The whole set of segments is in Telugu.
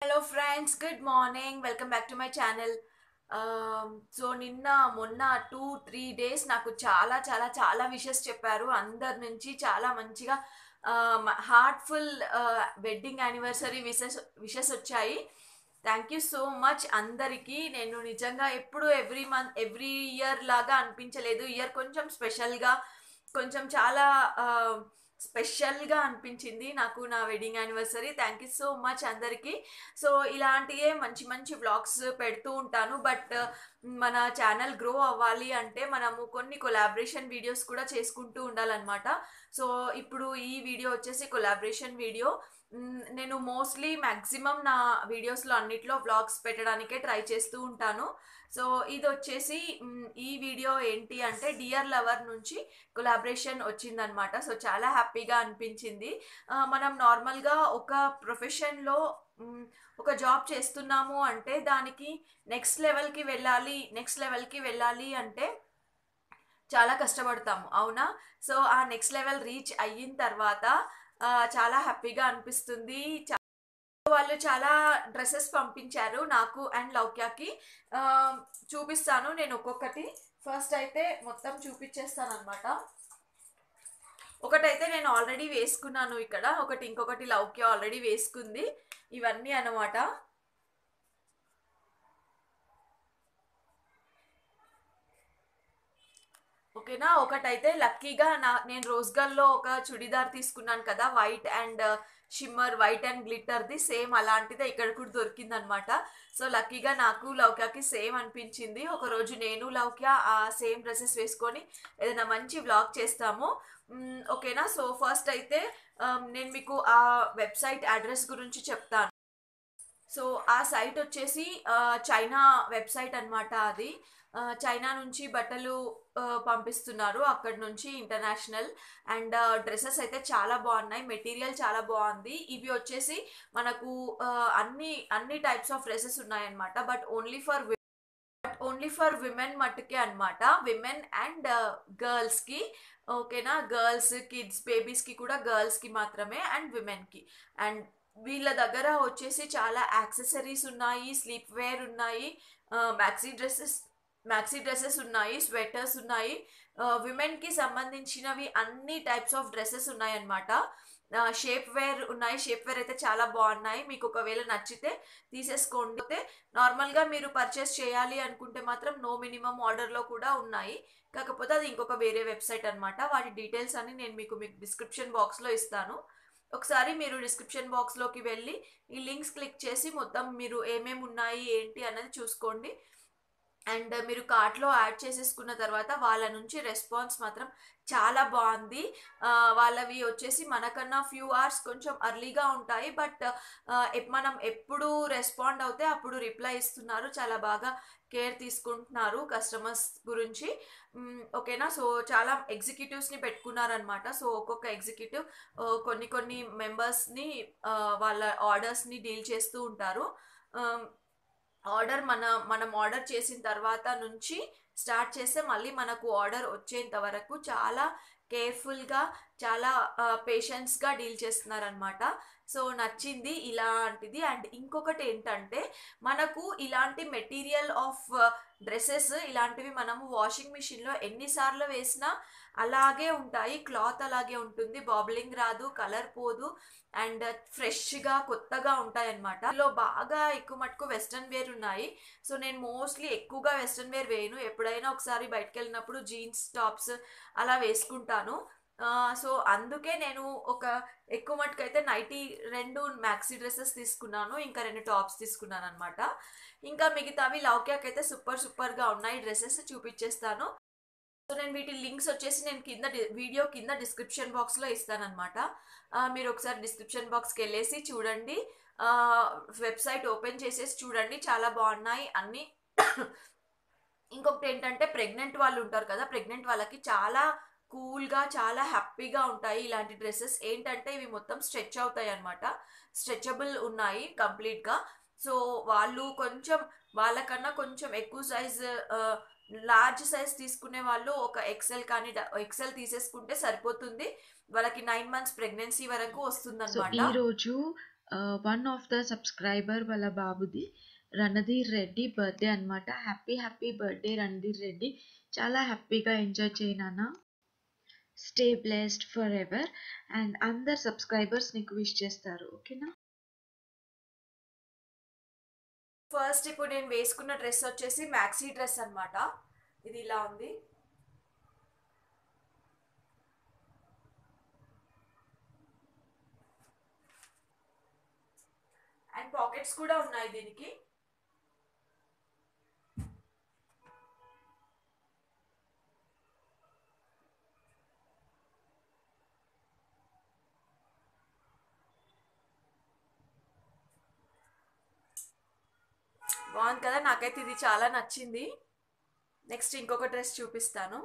Hello friends good morning welcome back to my channel so నిన్న మొన్న టూ త్రీ డేస్ నాకు చాలా చాలా చాలా విషెస్ చెప్పారు అందరి నుంచి చాలా మంచిగా heartful wedding anniversary wishes wishes వచ్చాయి థ్యాంక్ యూ సో మచ్ అందరికీ నేను నిజంగా ఎప్పుడు ఎవ్రీ మంత్ ఎవ్రీ ఇయర్ లాగా అనిపించలేదు ఇయర్ కొంచెం స్పెషల్గా కొంచెం చాలా స్పెషల్గా అనిపించింది నాకు నా wedding anniversary thank you so much అందరికీ సో ఇలాంటివే మంచి మంచి వ్లాగ్స్ పెడుతూ ఉంటాను బట్ మన ఛానల్ గ్రో అవ్వాలి అంటే మనము కొన్ని కొలాబరేషన్ వీడియోస్ కూడా చేసుకుంటూ ఉండాలన్నమాట సో ఇప్పుడు ఈ వీడియో వచ్చేసి కొలాబరేషన్ వీడియో నేను మోస్ట్లీ మ్యాక్సిమం నా వీడియోస్లో అన్నిట్లో వ్లాగ్స్ పెట్టడానికే ట్రై చేస్తూ ఉంటాను సో ఇది వచ్చేసి ఈ వీడియో ఏంటి అంటే డియర్ లవర్ నుంచి కొలాబరేషన్ వచ్చిందనమాట సో చాలా హ్యాపీగా అనిపించింది మనం నార్మల్గా ఒక ప్రొఫెషన్లో ఒక జాబ్ చేస్తున్నాము అంటే దానికి నెక్స్ట్ లెవెల్కి వెళ్ళాలి నెక్స్ట్ లెవెల్కి వెళ్ళాలి అంటే చాలా కష్టపడతాము అవునా సో ఆ నెక్స్ట్ లెవెల్ రీచ్ అయిన తర్వాత చాలా హ్యాపీగా అనిపిస్తుంది వాళ్ళు చాలా డ్రెస్సెస్ పంపించారు నాకు అండ్ లౌక్యాకి చూపిస్తాను నేను ఒక్కొక్కటి ఫస్ట్ అయితే మొత్తం చూపించేస్తాను అనమాట ఒకటైతే నేను ఆల్రెడీ వేసుకున్నాను ఇక్కడ ఒకటి ఇంకొకటి లౌక్య ఆల్రెడీ వేసుకుంది ఇవన్నీ అనమాట ఓకేనా ఒకటైతే లక్కీగా నా నేను రోజ్గల్లో ఒక చుడిదార్ తీసుకున్నాను కదా white and shimmer white and గ్లిటర్ది సేమ్ అలాంటిదే ఇక్కడ కూడా దొరికిందనమాట సో లక్కీగా నాకు లౌక్యాకి సేమ్ అనిపించింది ఒకరోజు నేను లౌక్య ఆ సేమ్ డ్రెస్సెస్ వేసుకొని ఏదైనా మంచి వ్లాగ్ చేస్తాము ఓకేనా సో ఫస్ట్ అయితే నేను మీకు ఆ వెబ్సైట్ అడ్రస్ గురించి చెప్తాను సో ఆ సైట్ వచ్చేసి చైనా వెబ్సైట్ అనమాట అది చైనా నుంచి బట్టలు పంపిస్తున్నారు అక్కడ నుంచి ఇంటర్నేషనల్ అండ్ డ్రెస్సెస్ అయితే చాలా బాగున్నాయి మెటీరియల్ చాలా బాగుంది ఇవి వచ్చేసి మనకు అన్ని అన్ని టైప్స్ ఆఫ్ డ్రెస్సెస్ ఉన్నాయన్నమాట but only for but only for women మట్టుకే అనమాట విమెన్ అండ్ గర్ల్స్కి ఓకేనా గర్ల్స్ కిడ్స్ బేబీస్కి కూడా గర్ల్స్కి మాత్రమే అండ్ విమెన్కి అండ్ వీళ్ళ దగ్గర వచ్చేసి చాలా యాక్సెసరీస్ ఉన్నాయి స్లీప్ వేర్ ఉన్నాయి మ్యాక్సీ డ్రెస్సెస్ మ్యాక్సీ డ్రెస్సెస్ ఉన్నాయి స్వెటర్స్ ఉన్నాయి విమెన్కి సంబంధించినవి అన్ని టైప్స్ ఆఫ్ డ్రెస్సెస్ ఉన్నాయన్నమాట షేప్ వేర్ ఉన్నాయి షేప్ వేర్ అయితే చాలా బాగున్నాయి మీకు ఒకవేళ నచ్చితే తీసేసుకోండి అయితే నార్మల్గా మీరు పర్చేస్ చేయాలి అనుకుంటే మాత్రం నో మినిమం ఆర్డర్లో కూడా ఉన్నాయి కాకపోతే అది ఇంకొక వేరే వెబ్సైట్ అనమాట వాటి డీటెయిల్స్ అన్ని నేను మీకు మీకు డిస్క్రిప్షన్ బాక్స్లో ఇస్తాను ఒకసారి మీరు డిస్క్రిప్షన్ బాక్స్లోకి వెళ్ళి ఈ లింక్స్ క్లిక్ చేసి మొత్తం మీరు ఏమేమి ఉన్నాయి ఏంటి అన్నది చూసుకోండి అండ్ మీరు కార్ట్లో యాడ్ చేసేసుకున్న తర్వాత వాళ్ళ నుంచి రెస్పాన్స్ మాత్రం చాలా బాగుంది వాళ్ళవి వచ్చేసి మనకన్నా ఫ్యూ అవర్స్ కొంచెం అర్లీగా ఉంటాయి బట్ మనం ఎప్పుడు రెస్పాండ్ అవుతే అప్పుడు రిప్లై ఇస్తున్నారు చాలా బాగా కేర్ తీసుకుంటున్నారు కస్టమర్స్ గురించి ఓకేనా సో చాలా ఎగ్జిక్యూటివ్స్ని పెట్టుకున్నారనమాట సో ఒక్కొక్క ఎగ్జిక్యూటివ్ కొన్ని కొన్ని మెంబర్స్ని వాళ్ళ ఆర్డర్స్ని డీల్ చేస్తూ ఉంటారు ఆర్డర్ మన మనం ఆర్డర్ చేసిన తర్వాత నుంచి స్టార్ట్ చేస్తే మళ్ళీ మనకు ఆర్డర్ వచ్చేంత వరకు చాలా కేర్ఫుల్గా చాలా పేషెన్స్గా డీల్ చేస్తున్నారనమాట సో నచ్చింది ఇలాంటిది అండ్ ఇంకొకటి ఏంటంటే మనకు ఇలాంటి మెటీరియల్ ఆఫ్ డ్రెస్సెస్ ఇలాంటివి మనము వాషింగ్ మిషన్లో ఎన్నిసార్లు వేసినా అలాగే ఉంటాయి క్లాత్ అలాగే ఉంటుంది బాబ్లింగ్ రాదు కలర్ పోదు అండ్ ఫ్రెష్గా కొత్తగా ఉంటాయి అనమాట ఇందులో బాగా ఎక్కువ మటుకు వెస్ట్రన్ వేర్ ఉన్నాయి సో నేను మోస్ట్లీ ఎక్కువగా వెస్ట్రన్ వేర్ వేయను ఎప్పుడైనా ఒకసారి బయటకు వెళ్ళినప్పుడు జీన్స్ టాప్స్ అలా వేసుకుంటాను సో అందుకే నేను ఒక ఎక్కువ మటుకు అయితే నైటీ రెండు మ్యాక్సీ డ్రెస్సెస్ తీసుకున్నాను ఇంకా రెండు టాప్స్ తీసుకున్నాను అనమాట ఇంకా మిగతావి లౌక్యాక్ అయితే సూపర్ సూపర్గా ఉన్నాయి డ్రెస్సెస్ చూపించేస్తాను సో నేను వీటి లింక్స్ వచ్చేసి నేను కింద వీడియో కింద డిస్క్రిప్షన్ బాక్స్లో ఇస్తానమాట మీరు ఒకసారి డిస్క్రిప్షన్ బాక్స్కి వెళ్ళేసి చూడండి వెబ్సైట్ ఓపెన్ చేసేసి చూడండి చాలా బాగున్నాయి అన్నీ ఇంకొకటి ఏంటంటే ప్రెగ్నెంట్ వాళ్ళు ఉంటారు కదా ప్రెగ్నెంట్ వాళ్ళకి చాలా కూల్గా చాలా హ్యాపీగా ఉంటాయి ఇలాంటి డ్రెస్సెస్ ఏంటంటే ఇవి మొత్తం స్ట్రెచ్ అవుతాయి అనమాట స్ట్రెచబుల్ ఉన్నాయి కంప్లీట్గా సో వాళ్ళు కొంచెం వాళ్ళకన్నా కొంచెం ఎక్కువ సైజ్ లార్జ్ సైజ్ తీసుకునే వాళ్ళు ఒక ఎక్సెల్ కానీ ఎక్సెల్ తీసేసుకుంటే సరిపోతుంది వాళ్ళకి నైన్ మంత్స్ ప్రెగ్నెన్సీ వరకు వస్తుంది సో అనమాట ఈరోజు వన్ ఆఫ్ ద సబ్స్క్రైబర్ వాళ్ళ బాబుది రణధీర్ రెడ్డి బర్త్డే అనమాట happy happy birthday Randhir Reddy చాలా హ్యాపీగా ఎంజాయ్ చేయనాన్న stay blessed forever and అందరు సబ్స్క్రైబర్స్ నీకు విష్ చేస్తారు ఓకేనా ఫస్ట్ ఇప్పుడు నేను వేసుకున్న డ్రెస్ వచ్చేసి మ్యాక్సీ డ్రెస్ అన్నమాట ఇది ఇలా ఉంది అండ్ పాకెట్స్ కూడా ఉన్నాయి దీనికి బాగుంది కదా నాకైతే ఇది చాలా నచ్చింది నెక్స్ట్ ఇంకొక డ్రెస్ చూపిస్తాను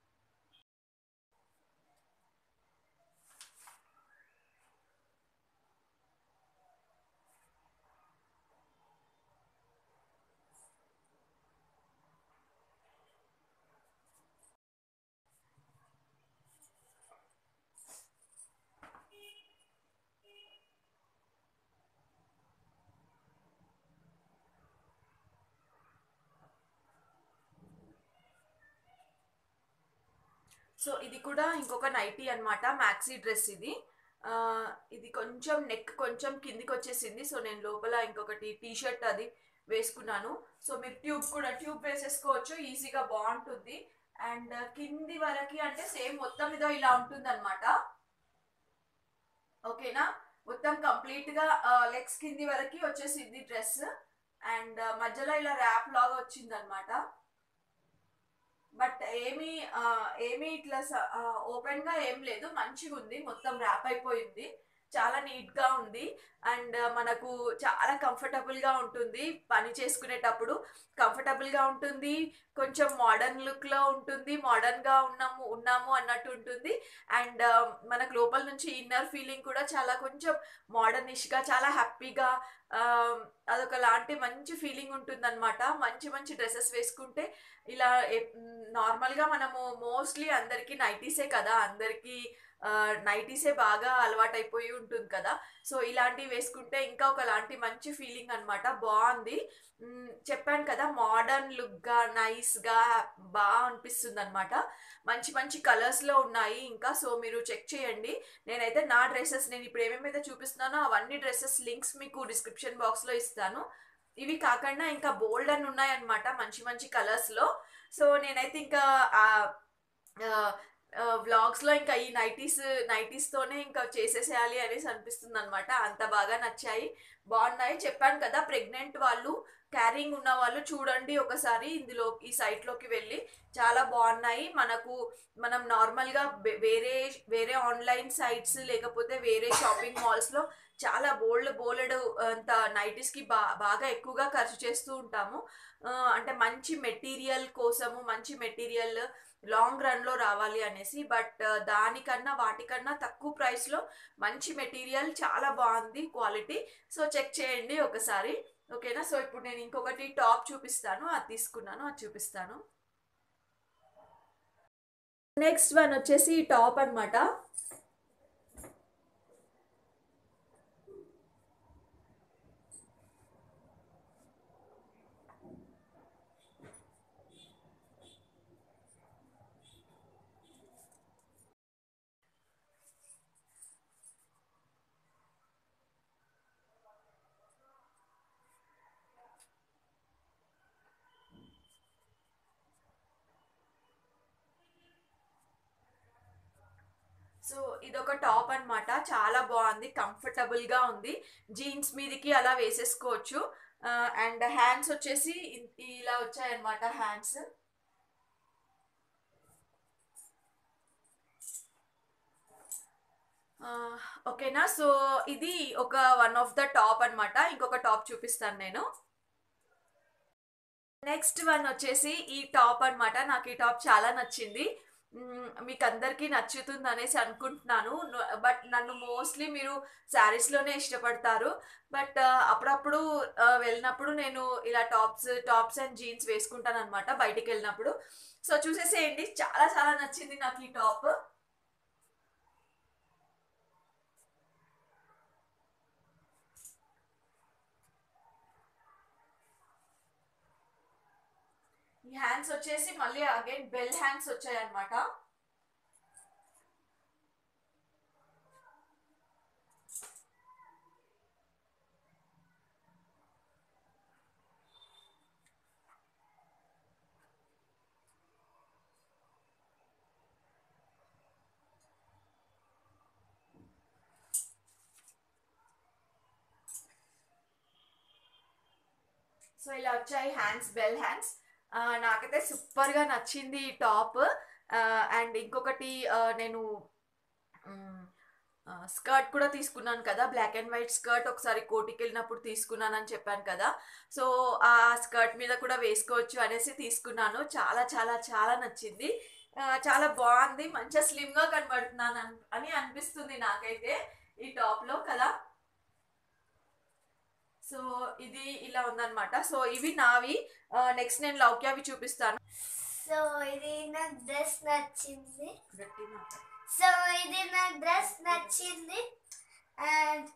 సో ఇది కూడా ఇంకొక నైటీ అన్నమాట మ్యాక్సీ డ్రెస్ ఇది ఆ, ఇది కొంచెం నెక్ కొంచెం కిందికి వచ్చేసింది సో నేను లోపల ఇంకొకటి టీ షర్ట్ అది వేసుకున్నాను సో మీరు ట్యూబ్ కూడా ట్యూబ్ వేసేసుకోవచ్చు ఈజీగా బాగుంటుంది అండ్ కింది వరకు అంటే సేమ్ మొత్తం ఇదో ఇలా ఉంటుంది అనమాట ఓకేనా మొత్తం కంప్లీట్ గా లెగ్స్ కింది వరకు వచ్చేసింది డ్రెస్ అండ్ మధ్యలో ఇలా ర్యాప్ లాగా వచ్చింది అనమాట బట్ ఏమీ ఆ, ఏమీ ఇట్లా ఓపెన్ గా ఏం లేదు మంచిగా ఉంది మొత్తం ర్యాప్ అయిపోయింది చాలా నీట్ గా ఉంది అండ్ మనకు చాలా కంఫర్టబుల్ గా ఉంటుంది పని చేసుకునేటప్పుడు కంఫర్టబుల్ గా ఉంటుంది కొంచెం మోడర్న్ లుక్ లో ఉంటుంది మోడర్న్ గా ఉన్నాము ఉన్నాము అన్నట్టు ఉంటుంది అండ్ మనకు లోపల నుంచి ఇన్నర్ ఫీలింగ్ కూడా చాలా కొంచెం మోడర్నిష్ గా చాలా హ్యాపీగా అదొక లాంటి మంచి ఫీలింగ్ ఉంటుంది అనమాట మంచి మంచి డ్రెస్సెస్ వేసుకుంటే ఇలా నార్మల్గా మనము మోస్ట్లీ అందరికీ నైటీసే కదా అందరికీ నైటీసే బాగా అలవాటైపోయి ఉంటుంది కదా సో ఇలాంటివి వేసుకుంటే ఇంకా ఒకలాంటి మంచి ఫీలింగ్ అనమాట బాగుంది మ్, చెప్పాను కదా మోడర్న్ లుక్గా నైస్గా బాగా అనిపిస్తుంది అనమాట మంచి మంచి కలర్స్లో ఉన్నాయి ఇంకా సో మీరు చెక్ చేయండి నేనైతే నా డ్రెస్సెస్ నేను ఇప్పుడు ఏమేమైతే చూపిస్తున్నానో అవన్నీ డ్రెస్సెస్ లింక్స్ మీకు డిస్క్రిప్షన్ బాక్స్లో ఇస్తాను ఇవి కాకుండా ఇంకా బోల్డ్ అని ఉన్నాయన్నమాట మంచి మంచి కలర్స్లో సో నేనైతే ఇంకా వ్లాగ్స్లో ఇంకా ఈ నైటీస్ నైటీస్తోనే ఇంకా చేసేసేయాలి అనేసి అనిపిస్తుంది అనమాట అంత బాగా నచ్చాయి బాగున్నాయి చెప్పాను కదా ప్రెగ్నెంట్ వాళ్ళు క్యారింగ్ ఉన్న వాళ్ళు చూడండి ఒకసారి ఇందులో ఈ సైట్లోకి వెళ్ళి చాలా బాగున్నాయి మనకు మనం నార్మల్గా బే- వేరే వేరే ఆన్లైన్ సైట్స్ లేకపోతే వేరే షాపింగ్ మాల్స్లో చాలా బోల్డ్ బోలెడు అంత నైటీస్కి బా బాగా ఎక్కువగా ఖర్చు చేస్తూ ఉంటాము ఆ, అంటే మంచి మెటీరియల్ కోసము మంచి మెటీరియల్ లాంగ్ రన్లో రావాలి అనేసి బట్ దానికన్నా వాటికన్నా తక్కువ ప్రైస్లో మంచి మెటీరియల్ చాలా బాగుంది క్వాలిటీ సో చెక్ చేయండి ఒకసారి ఓకేనా సో ఇప్పుడు నేను ఇంకొకటి టాప్ చూపిస్తాను అది తీసుకున్నాను అది చూపిస్తాను నెక్స్ట్ వన్ వచ్చేసి ఈ టాప్ అన్నమాట సో ఇదొక టాప్ అన్నమాట చాలా బాగుంది కంఫర్టబుల్ గా ఉంది జీన్స్ మీదకి అలా వేసేసుకోవచ్చు అండ్ హ్యాండ్స్ వచ్చేసి ఇ- ఇలా వచ్చాయన్నమాట హ్యాండ్స్ ఓకేనా సో ఇది ఒక వన్ ఆఫ్ ద టాప్ అన్నమాట ఇంకొక టాప్ చూపిస్తాను నేను నెక్స్ట్ వన్ వచ్చేసి ఈ టాప్ అన్నమాట నాకు ఈ టాప్ చాలా నచ్చింది మ్మ్, మీకు అందరికీ నచ్చుతుంది అనేసి అనుకుంటున్నాను బట్ నన్ను మోస్ట్లీ మీరు శారీస్లోనే ఇష్టపడతారు బట్ అప్పుడప్పుడు ఆ, వెళ్ళినప్పుడు నేను ఇలా టాప్స్ టాప్స్ అండ్ జీన్స్ వేసుకుంటాను అనమాట బయటికి వెళ్ళినప్పుడు సో చూసేసేయండి చాలా చాలా నచ్చింది నాకు ఈ టాప్ ఈ హ్యాండ్స్ వచ్చేసి మళ్ళీ అగైన్ బెల్ హ్యాండ్స్ వచ్చాయి అనమాట సో ఇలా వచ్చాయి హ్యాండ్స్ బెల్ హ్యాండ్స్ నాకైతే సూపర్గా నచ్చింది ఈ టాప్ అండ్ ఇంకొకటి ఆ, నేను స్కర్ట్ కూడా తీసుకున్నాను కదా బ్లాక్ అండ్ వైట్ స్కర్ట్ ఒకసారి కోటికి వెళ్ళినప్పుడు తీసుకున్నాను అని చెప్పాను కదా సో ఆ స్కర్ట్ మీద కూడా వేసుకోవచ్చు అనేసి తీసుకున్నాను చాలా చాలా చాలా నచ్చింది ఆ, చాలా బాగుంది మంచిగా స్లిమ్గా కనబడుతున్నాను అన్- అని అనిపిస్తుంది నాకైతే ఈ టాప్లో కదా సో ఇది ఇలా ఉందన్నమాట సో ఇవి నావి నెక్స్ట్ నేను లౌక్యావి చూపిస్తాను సో ఇది నాకు డ్రెస్ నచ్చింది గట్టి మాట. సో ఇది నాకు డ్రెస్ నచ్చింది and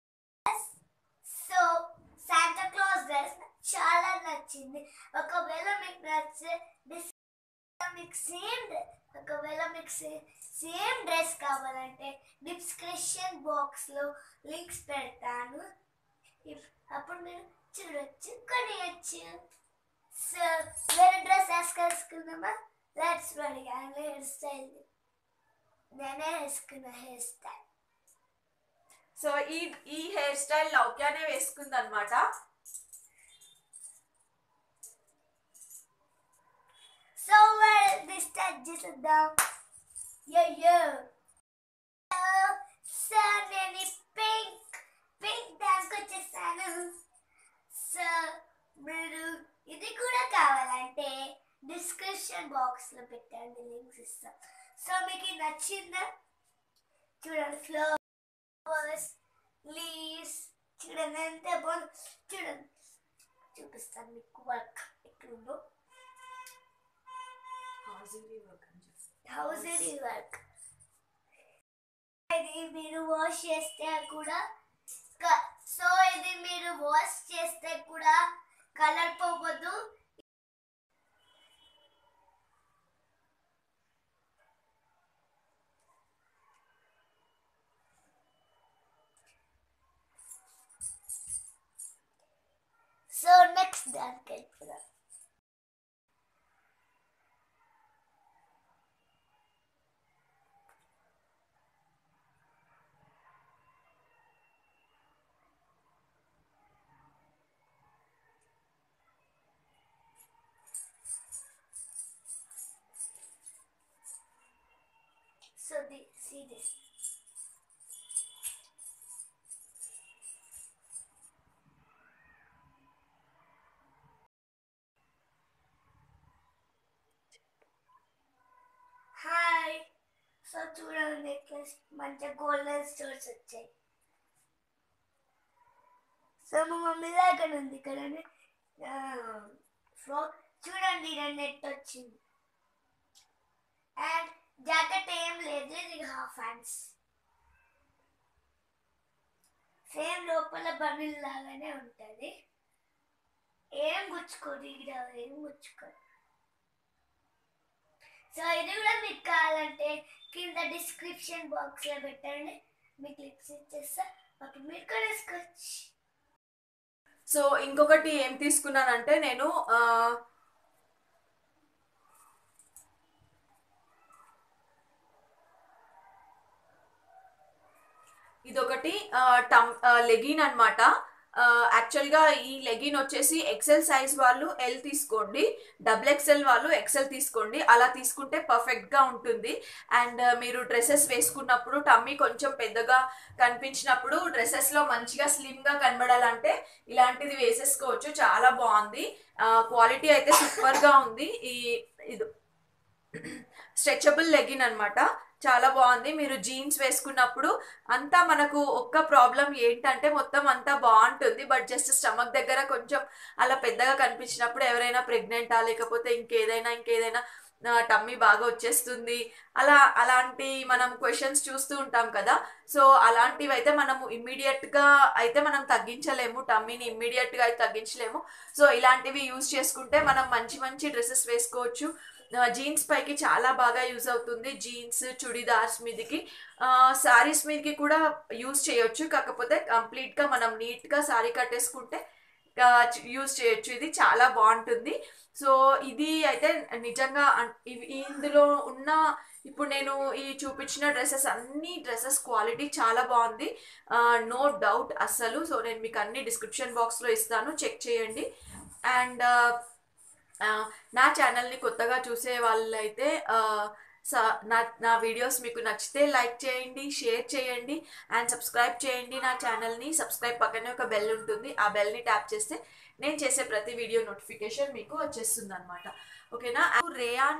so Santa Claus dress చాలా నచ్చింది ఒకవేళ మీకు నచ్చే డిస్ మీకు సేమ్ ఒకవేళ మీకు సేమ్ డ్రెస్ కావాలంటే డిస్క్రిప్షన్ బాక్స్లో లింక్స్ పెడతాను ఇప్- అప్పుడు మీరు చూడొచ్చు కొనియచ్చు సో వేరే డ్రెస్ వేసుకొచ్చుకుందామా let's ready and hairstyle నేనే వేసుకున్న హెయిర్ స్టైల్ సో ఈ ఈ హెయిర్ స్టైల్ లౌక్యానే వేసుకుంది అనమాట సో వెల్ దిస్ స్టైల్ చేద్దాం యో యో సో నేను పింక్ పింక్ దానికి వచ్చేసాను సో మీరు ఇది కూడా కావాలంటే డిస్క్రిప్షన్ బాక్స్లో పెట్టండి లింక్స్ ఇస్తాం సో మీకు ఇది నచ్చిందా చూడండి ఫ్లవర్స్ లీవ్స్ చూడండి ఎంత బాగుంది చూడండి చూపిస్తాను మీకు వర్క్ ఎట్లుందో హౌస్ ఇది వర్క్ ఇది మీరు వాష్ చేస్తే కూడా క- సో ఇది మీరు వాష్ చేస్తే కూడా కలర్ పోవద్దు సో నెక్స్ట్ దానికి వెళ్ళిపోదాం So the see this. Hi so చూడండి నెక్లెస్ మంచిగా గోల్డెన్ స్టోర్స్ వచ్చాయి సో మా మమ్మీ దగ్గర ఉంది ఇక్కడ ఫ్రో చూడండి ఇక్కడ నెట్ వచ్చింది అండ్ జాకెట్ ఏం లేదు ఇది హాఫ్ హ్యాండ్స్ సేమ్ లోపల బనిల్ లాగానే ఉంటుంది ఏం గుచ్చుకోదు ఇక్కడ ఏం గుచ్చుకోదు సో ఇది కూడా మీకు కావాలంటే కింద డిస్క్రిప్షన్ బాక్స్లో పెట్టండి మీకు క్లిప్స్ ఇచ్చేస్తా అప్పుడు మీరు కొనేసుకోవచ్చు సో ఇంకొకటి ఏం తీసుకున్నానంటే నేను ఆ, ఇదొకటి ఆ, టమ్ లెగిన్ అనమాట యాక్చువల్గా ఈ లెగిన్ వచ్చేసి ఎక్సెల్ సైజ్ వాళ్ళు ఎల్ తీసుకోండి డబుల్ ఎక్సెల్ వాళ్ళు ఎక్సెల్ తీసుకోండి అలా తీసుకుంటే పర్ఫెక్ట్గా ఉంటుంది అండ్ మీరు డ్రెస్సెస్ వేసుకున్నప్పుడు టమ్మీ కొంచెం పెద్దగా కనిపించినప్పుడు డ్రెస్సెస్లో మంచిగా స్లిమ్గా కనబడాలంటే ఇలాంటిది వేసేసుకోవచ్చు చాలా బాగుంది క్వాలిటీ అయితే సూపర్గా ఉంది ఈ ఇది స్ట్రెచబుల్ లెగిన్ అన్నమాట చాలా బాగుంది మీరు జీన్స్ వేసుకున్నప్పుడు అంతా మనకు ఒక్క ప్రాబ్లం ఏంటంటే మొత్తం అంతా బాగుంటుంది బట్ జస్ట్ స్టమక్ దగ్గర కొంచెం అలా పెద్దగా కనిపించినప్పుడు ఎవరైనా ప్రెగ్నెంటా లేకపోతే ఇంకేదైనా ఇంకేదైనా టమ్మీ బాగా వచ్చేస్తుంది అలా అలాంటి మనం క్వశ్చన్స్ చూస్తూ ఉంటాం కదా సో అలాంటివి అయితే మనము ఇమ్మీడియట్గా అయితే మనం తగ్గించలేము టమ్మీని ఇమ్మీడియట్గా అయితే తగ్గించలేము సో ఇలాంటివి యూజ్ చేసుకుంటే మనం మంచి మంచి డ్రెస్సెస్ వేసుకోవచ్చు జీన్స్ పైకి చాలా బాగా యూజ్ అవుతుంది జీన్స్ చుడిదార్స్ మీదకి శారీస్ మీదకి కూడా యూజ్ చేయొచ్చు కాకపోతే కంప్లీట్గా మనం నీట్గా శారీ కట్టేసుకుంటే యూజ్ చేయొచ్చు ఇది చాలా బాగుంటుంది సో ఇది అయితే నిజంగా అన్- ఇవి ఇందులో ఉన్న ఇప్పుడు నేను ఈ చూపించిన డ్రెస్సెస్ అన్ని డ్రెస్సెస్ క్వాలిటీ చాలా బాగుంది నో డౌట్ అస్సలు సో నేను మీకు అన్ని డిస్క్రిప్షన్ బాక్స్లో ఇస్తాను చెక్ చేయండి అండ్ నా ఛానల్ని కొత్తగా చూసే వాళ్ళైతే ఆ, స- నా నా వీడియోస్ మీకు నచ్చితే లైక్ చేయండి షేర్ చేయండి అండ్ సబ్స్క్రైబ్ చేయండి నా ఛానల్ని సబ్స్క్రైబ్ పక్కనే ఒక బెల్ ఉంటుంది ఆ బెల్ని ట్యాప్ చేస్తే నేను చేసే ప్రతి వీడియో నోటిఫికేషన్ మీకు వచ్చేస్తుంది అనమాట ఓకేనా రేయాన్